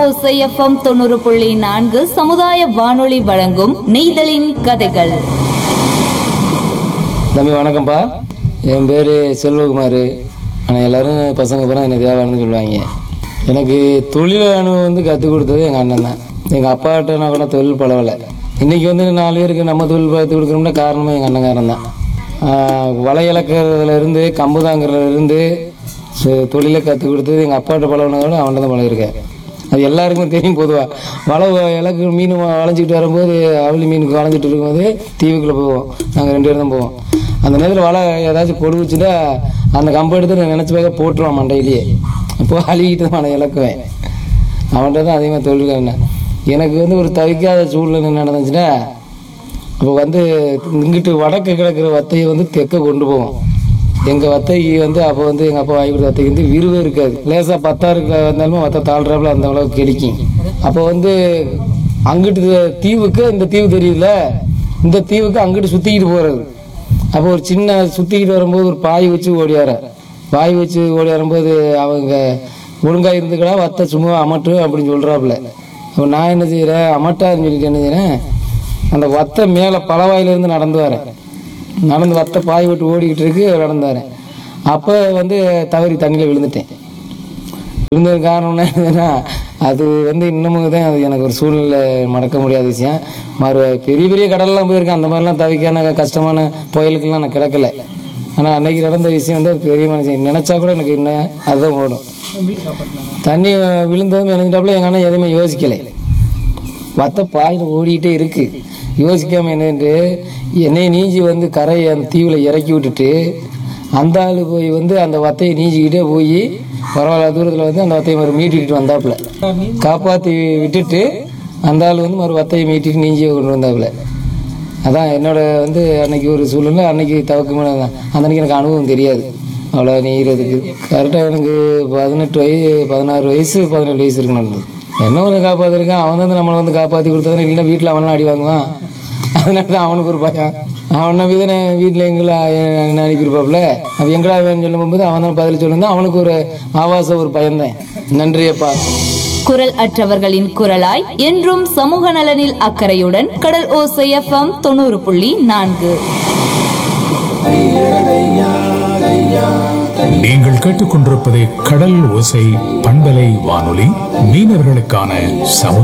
ஓசை எஃப்எம் தொண்ணூறு புள்ளி நான்கு சமுதாய வானொலி வழங்கும் நெய்தலின் கதைகள் தம்பி வணக்கம்ப்பா என் பேர் செல்வகுமார் ஆனால் எல்லாரும் பசங்க பூரா என்னை தேவானு சொல்லுவாங்க எனக்கு தொழில் அனுபவம் வந்து கற்றுக் கொடுத்தது எங்கள் அண்ணன் தான் எங்கள் அப்பாட்ட நான் கூட தொழில் பழவலை இன்றைக்கி வந்து நாலு பேருக்கு நம்ம தொழில் கற்றுக் கொடுக்கணும்னா காரணமே எங்கள் அண்ணங்காரன் தான் ஆஹ் வலை இழக்கிறதுலேருந்து கம்பு தாங்கிறதுலேருந்து சு- தொழிலை கற்றுக் கொடுத்தது எங்கள் அப்பாட்ட பழகினதோட அவன்கிட்ட தான் பழகிருக்கேன் அது எல்லாருக்குமே தெரியும் பொதுவாக வலை இலக்கு மீன் வ- வளைஞ்சிக்கிட்டு வரும்போது அவளி மீனுக்கு வளைஞ்சிட்டு இருக்கும்போது தீவுக்குள்ளே போவோம் நாங்கள் ரெண்டு பேரும் தான் போவோம் அந்த நேரத்தில் வலை ஏதாச்சும் கொடுவுச்சுட்டா அந்த கம்பை எடுத்து நான் நினச்சி பார்க்க போட்டுருவான் மண்டையிலேயே அப்போ அழுகிட்டு தான் நான் இழக்குவேன் அவன்கிட்ட தான் அதிகமாக தொழில் எனக்கு வந்து ஒரு தவிக்காத சூழ்நிலை என்ன நடந்துச்சுன்னா அப்போ வந்து இங்கிட்டு வடக்கு கிடக்கிற வத்தையை வந்து தெற்க கொண்டு போவோம் எங்கள் வத்தைக்கு வந்து அப்போ வந்து எங்கள் அப்பா வாங்கி கொடுத்த வத்தைக்கு வந்து விரிவே இருக்காது லேசாக பத்தாருக்கு வந்தாலுமே வத்தை தாழ்றாப்புல அந்த அளவுக்கு கிடைக்கும் அப்போ வந்து அங்கிட்டு தீவுக்கு இந்த தீவு தெரியுதுல இந்த தீவுக்கு அங்கிட்டு சுற்றிக்கிட்டு போகிறது அப்போ ஒரு சின்ன சுற்றிக்கிட்டு வரும்போது ஒரு பாய் வச்சு ஓடியார பாய் வச்சு ஓடி வரும்போது அவங்க ஒழுங்காக இருந்துக்கடா வத்தை சும்மா அமட்டு அப்படின்னு சொல்கிறாப்புல அப்போ நான் என்ன செய்கிறேன் அமட்டான்னு சொல்லிட்டு என்ன செய்கிறேன் அந்த வத்தை மேலே பலவாயிலிருந்து நடந்து வரேன் நடந்து வத்தை பாய் விட்டு ஓடிக்கிட்டு இருக்கு நடந்து வரேன் அப்போ வந்து தவறி தண்ணியில் விழுந்துட்டேன் விழுந்தது காரணம் என்னன்னா அது வந்து இன்னமும் தான் அது எனக்கு ஒரு சூழ்நிலை மறக்க முடியாத விஷயம் மறு பெரிய பெரிய கடல்லாம் போயிருக்கேன் அந்த மாதிரிலாம் தவிக்கான கஷ்டமான புயலுக்கெல்லாம் நான் கிடக்கல ஆனால் அன்னைக்கு நடந்த விஷயம் வந்து அது பெரிய மனுஷன் நினச்சா கூட எனக்கு என்ன அதுதான் ஓடும் தண்ணி விழுந்ததும் நினைஞ்சாப்புல எங்கள் அண்ணன் எதுவுமே யோசிக்கலை வத்த பாயில் ஓடிக்கிட்டே இருக்கு யோசிக்காம என்னன்ட்டு என்னை நீஞ்சி வந்து கரையை அந்த தீவில் இறக்கி விட்டுட்டு அந்த ஆள் போய் வந்து அந்த வத்தையை நீஞ்சிக்கிட்டே போய் பரவாயில்ல தூரத்தில் வந்து அந்த வத்தையை மறு மீட்டிக்கிட்டு வந்தாப்புல காப்பாற்றி விட்டுட்டு அந்த ஆள் வந்து மறு வத்தையை மீட்டிட்டு நீஞ்சி கொண்டு வந்தாப்புல அதான் என்னோட வந்து அன்னைக்கு ஒரு சூழ்நிலை அன்னைக்கு தவக்கு மேலே தான் அந்த அன்னைக்கு எனக்கு அனுபவம் தெரியாது அவ்வளோ நெய்கிறதுக்கு கரெக்டாக எனக்கு பதினெட்டு வயசு பதினாறு வயசு பதினெட்டு வயசு இருக்கு நடந்தது என்ன ஒரு காப்பாற்றிருக்கான் அவன் வந்து நம்மளை வந்து காப்பாற்றி கொடுத்தா இல்லைன்னா வீட்டில் அவன்லாம் அடி வாங்குவான் அதனால தான் அவனுக்கு ஒரு பயம் அவன் நம்பி தானே வீட்டில் எங்களை என்ன அனுப்பியிருப்பாப்புல அது எங்கடா வேணும்னு சொல்லும்போது அவன் தான் பதில் சொல்லியிருந்தான் அவனுக்கு ஒரு ஆபாச ஒரு பயம்தான் நன்றி அப்பா குரல் அற்றவர்களின் குரலாய் என்றும் சமூக நலனில் அக்கறையுடன் கடல் ஓசை எஃப்எம் தொண்ணூறு புள்ளி நான்கு நீங்கள் கேட்டுக்கொண்டிருப்பது கடல் ஓசை பண்பலை வானொலி மீனவர்களுக்கான சமுதாய